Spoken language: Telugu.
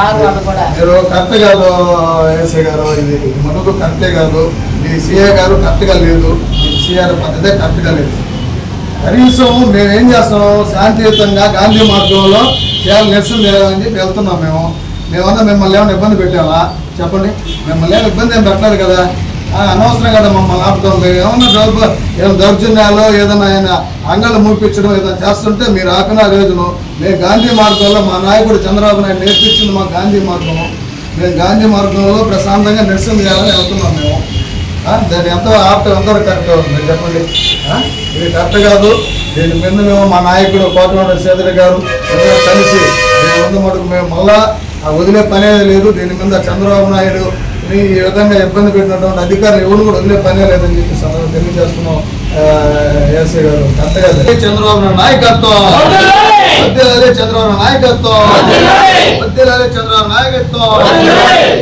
వాళ్ళు కూడా మీరు కరెక్ట్ కాదు ఎస్ఐ గారు ఇది మనకు కరెక్టే కాదు ఇది సిఐ గారు కరెక్ట్గా లేదు సిఆర్ పద్ధతే కరెక్ట్గా లేదు కనీసం మేము ఏం చేస్తాం శాంతియుతంగా గాంధీ మార్గంలో చేయాలి నిరసన చేయాలని చెప్పి వెళ్తున్నాం మేము మేమన్నా మిమ్మల్ని ఏమైనా ఇబ్బంది పెట్టామా చెప్పండి మిమ్మల్ని ఏమి ఇబ్బంది ఏం పెట్టలేదు కదా ఆ, అనవసరం కదా మమ్మల్ని ఆపుతాం మేము ఏమన్నా దౌర్భ ఏమైనా దౌర్జన్యాలు ఏదైనా ఆయన అంగళ్ళు మూపించడం ఏదైనా చేస్తుంటే మీరు ఆపిన రోజును మేము గాంధీ మార్గంలో మా నాయకుడు చంద్రబాబు నాయుడు నేర్పించింది మా గాంధీ మార్గము మేము గాంధీ మార్గంలో ప్రశాంతంగా నిరసన చేయాలని వెళ్తున్నాం మేము ఆ, దాన్ని ఎంత ఆప్త ఎంతవరకు కరెక్ట్ మీరు చెప్పండి ఆ, ఇది కరెక్ట్ కాదు దీని మీద మేము మా నాయకుడు కోటవాడ సేదరి గారు అందరం కలిసి దీని ముందు మటుకు మేము మళ్ళా ఆ వదిలే పనే లేదు దీని మీద చంద్రబాబు నాయుడు ని ఈ విధంగా ఇబ్బంది పెట్టినటువంటి అధికారులు ఎవరు కూడా వదిలే పనే లేదని చెప్పి సందర్భంగా తెలియజేస్తున్నాం ఏసీ గారు కరెక్ట్ కాదు చంద్రబాబు నాయుడు నాయకత్వం వద్దేలాలే చంద్రబాబు నాయుడు నాయకత్వం వద్దేలాలే చంద్రబాబు నాయకత్వం